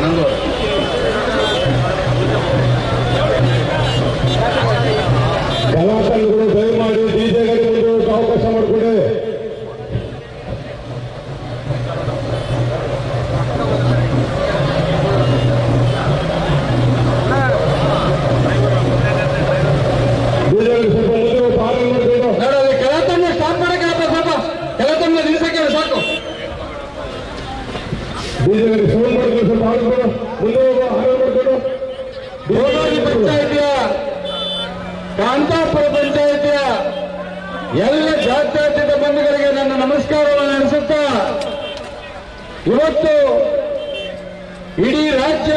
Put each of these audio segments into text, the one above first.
ನಂದು ಕಲಾತಂಡಗಳು ದಯಮಾಡಿ ಡಿಜೆಗಳಿಗೆ ಮುಂದೆ ಹೋಗಕ್ಕೆ ಅವಕಾಶ ಮಾಡಿಕೊಡಿ ಡಿಜೆಗಳಿಗೆ ಸ್ವಲ್ಪ ಮುಂದೆ ಹೋಗಿ ಪಾಲನೆ ಮಾಡಿಕೊಂಡು ನೋಡೋದು ಕೆಲತನ್ನ ಸ್ಟಾಪ್ ಮಾಡಕ್ಕೆ ಸ್ವಲ್ಪ ಕೆಲತನ್ನ ನಿಲ್ಸಕ್ಕೆ ಸಾಕು ಡಿಜೆಗಳಿಗೆ ಸೌಂಡ್ ಮಾಡಿಕೊಂಡು ಸ್ವಲ್ಪ ಆಡ್ಕೊಂಡು ಮುಂದೆ ಹೋಗೋ ಹಾಳು ಮಾಡಿಕೊಂಡು ಗೋದಾವರಿ ಪಂಚಾಯಿತಿಯ ಕಾಂತಾಪುರ ಪಂಚಾಯಿತಿಯ ಎಲ್ಲ ಜಾತ್ಯತೀತ ಬಂಧುಗಳಿಗೆ ನನ್ನ ನಮಸ್ಕಾರವನ್ನು ನಡೆಸುತ್ತಾ ಇವತ್ತು ಇಡೀ ರಾಜ್ಯ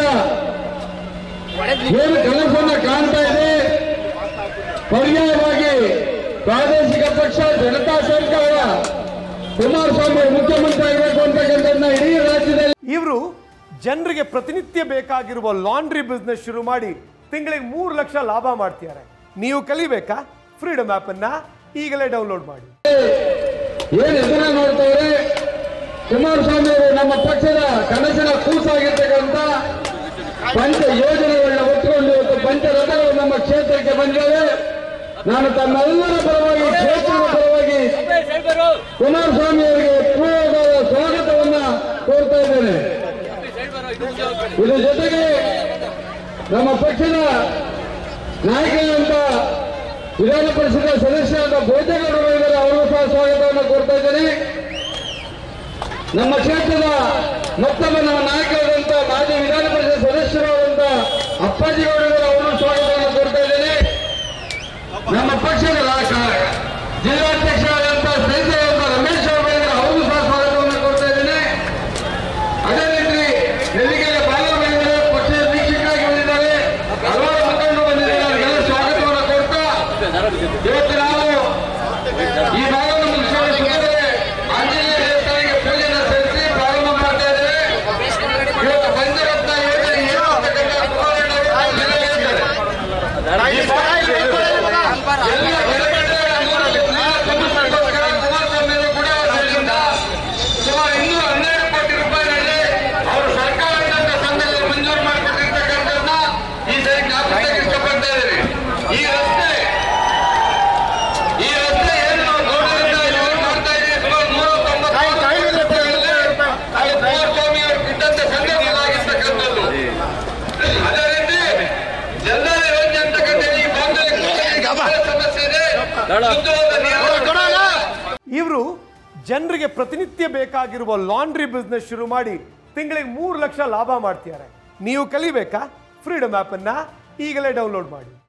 ಏನು ಕನಸನ್ನ ಕಾಣ್ತಾ ಇದೆ ಪರ್ಯಾಯವಾಗಿ ಪ್ರಾದೇಶಿಕ ಪಕ್ಷ ಜನತಾ ಸರ್ಕಾರ ಕುಮಾರಸ್ವಾಮಿ ಅವರು ಮುಖ್ಯಮಂತ್ರಿ ಆಗಬೇಕು ಅಂತಕ್ಕಂಥದ್ದನ್ನ ಇಡೀ ರಾಜ್ಯದಲ್ಲಿ ಇವರು ಜನರಿಗೆ ಪ್ರತಿನಿತ್ಯ ಬೇಕಾಗಿರುವ ಲಾಂಡ್ರಿ ಬಿಸ್ನೆಸ್ ಶುರು ಮಾಡಿ ತಿಂಗಳಿಗೆ ಮೂರು ಲಕ್ಷ ಲಾಭ ಮಾಡ್ತಿದ್ದಾರೆ ನೀವು ಕಲಿಬೇಕಾ ಫ್ರೀಡಮ್ ಅನ್ನ ಈಗಲೇ ಡೌನ್ಲೋಡ್ ಮಾಡಿ ಏನ್ ಎದುರ ನೋಡ್ತವ್ರೆ ಕುಮಾರಸ್ವಾಮಿ ಅವರು ನಮ್ಮ ಪಕ್ಷದ ಕನಸಿನ ಕೂಸಾಗಿರ್ತಕ್ಕಂಥ ಪಂಚ ಯೋಜನೆಗಳನ್ನ ಒತ್ತುಕೊಂಡು ಇವತ್ತು ಪಂಚರಥಗಳು ನಮ್ಮ ಕ್ಷೇತ್ರಕ್ಕೆ ಬಂದಿವೆ ನಾನು ತಮ್ಮೆಲ್ಲರ ಪರವಾಗಿ ಕ್ಷೇತ್ರದ ಪರವಾಗಿ ಕುಮಾರಸ್ವಾಮಿ ಅವರಿಗೆ ಪೂರ್ವವಾದ ಸ್ವಾಗತವನ್ನ ಕೋರ್ತಾ ಇದ್ದೇನೆ ಇದ್ರ ಜೊತೆಗೆ ನಮ್ಮ ಪಕ್ಷದ ನಾಯಕರಂತ ವಿಧಾನ ಪರಿಷತ್ ಸದಸ್ಯರಾದ ಭೋಜೇಗೌಡರು ಇದ್ದಾರೆ ಅವರಿಗೂ ಸಹ ಸ್ವಾಗತವನ್ನು ಕೋರ್ತಾ ಇದ್ದೇನೆ ನಮ್ಮ ಕ್ಷೇತ್ರದ ಮತ್ತೊಬ್ಬ ನಮ್ಮ ನಾಯಕರಾದಂತ ಮಾಜಿ ವಿಧಾನ ಪರಿಷತ್ ಸದಸ್ಯರಾದಂತ ಅಪ್ಪಾಜಿ ಗೌಡರು ಅವರು ಸ್ವಾಗತವನ್ನು ಕೋರ್ತಾ ಇದ್ದೇನೆ ನಮ್ಮ ಪಕ್ಷದ ರಾ- ಜಿಲ್ಲಾಧ್ಯಕ್ಷರಾದಂತ ಸ್ನೇಹಿತರಾದಂತ ರಮೇಶ್ ಅವರು ಇದ್ದಾರೆ ಅವರಿಗೂ ಸಹ ಸ್ವಾಗತವನ್ನು ಕೋರ್ತಾ ಇದ್ದೇನೆ ಅದೇ ರೀತಿ ನೆಲ್ಲಿಗೆರೆ ಬಾಲರಾಮೇಂದ್ರ ಪಕ್ಷದ ವೀಕ್ಷಕರಾಗಿ ಬಂದಿದ್ದಾರೆ ಹಲವಾರು ಮುಖಂಡರು ಬಂದಿದ್ದಾರೆ ಅವರಿಗೆಲ್ಲ ಸ್ವಾಗತವನ್ನು ಕೋರ್ತಾ ಇವತ್ತು ನಾವು ಈ ಭಾಗವನ್ನು ಮುಗಿಸಿದರೆ ಆಂಜನೇಯ ದೇವಸ್ಥಾನಕ್ಕೆ ಪೂಜೆಯನ್ನು ಸಲ್ಲಿಸಿ ಪ್ರಾರಂಭ ಮಾಡ್ತಾ ಇದ್ದೇವೆ ಇವತ್ತು ಪಂಚರತ್ನ ಯೋಜನೆ ಏನು ಅಂತಕ್ಕಂಥ ಕುಮಾರಣ್ಣ ಅವರು ನೆರವೇರಿದ್ದಾರೆ. ಈ ಭಾಗದಲ್ಲಿ ಎಲ್ಲ ಬೆಳೆಗಳನ್ನು ತುಂಬಿಸಲಿಕ್ಕೋಸ್ಕರ ಕುಮಾರಸ್ವಾಮಿ ಅವರು ಕೂಡ ಅದರಿಂದ ಸುಮಾರು ಇನ್ನೂರ ಹನ್ನೆರಡು ಕೋಟಿ ರೂಪಾಯಿಗಳಲ್ಲಿ ಅವರು ಸರ್ಕಾರ ಇದ್ದಂತ ಸಂಘದಲ್ಲಿ ಮಂಜೂರು ಮಾಡಿಕೊಟ್ಟಿರ್ತಕ್ಕಂಥದ್ದನ್ನ ಈ ಸರಿ ಜ್ಞಾಪಕಕ್ಕೆ ಇಷ್ಟಪಡ್ತಾ ಇದ್ದೀವಿ ಈ ರಸ್ತೆ ಈ ರಸ್ತೆ ಏನು ನಾವು ಗೌಡರಿಂದ ಇಲ್ಲಿ ಮಾಡ್ತಾ ಇದ್ದೀವಿ ಸುಮಾರು ನೂರ ತೊಂಬತ್ತು ರೂಪಾಯಿಗಳಲ್ಲಿ ಅದು ಕುಮಾರಸ್ವಾಮಿ ಅವರು ಇದ್ದಂತ ಸಂಘದಲ್ಲಾಗಿರ್ತಕ್ಕಂಥದ್ದು ಅದೇ ರೀತಿ ಜನರ ಯೋಜನೆ ಅಂತಕ್ಕಂಥ ಈ ಭಾಗದಲ್ಲಿ ಬಹಳ ಸಮಸ್ಯೆ ಇದೆ ಶುದ್ಧವಾದ ನೀರು ಇವರು ಜನರಿಗೆ ಪ್ರತಿನಿತ್ಯ ಬೇಕಾಗಿರುವ ಲಾಂಡ್ರಿ ಬಿಸ್ನೆಸ್ ಶುರು ಮಾಡಿ ತಿಂಗಳಿಗೆ ಮೂರು ಲಕ್ಷ ಲಾಭ ಮಾಡ್ತಿದ್ದಾರೆ ನೀವು ಕಲಿಬೇಕಾ ಫ್ರೀಡಮ್ ಅನ್ನ ಈಗಲೇ ಡೌನ್ಲೋಡ್ ಮಾಡಿ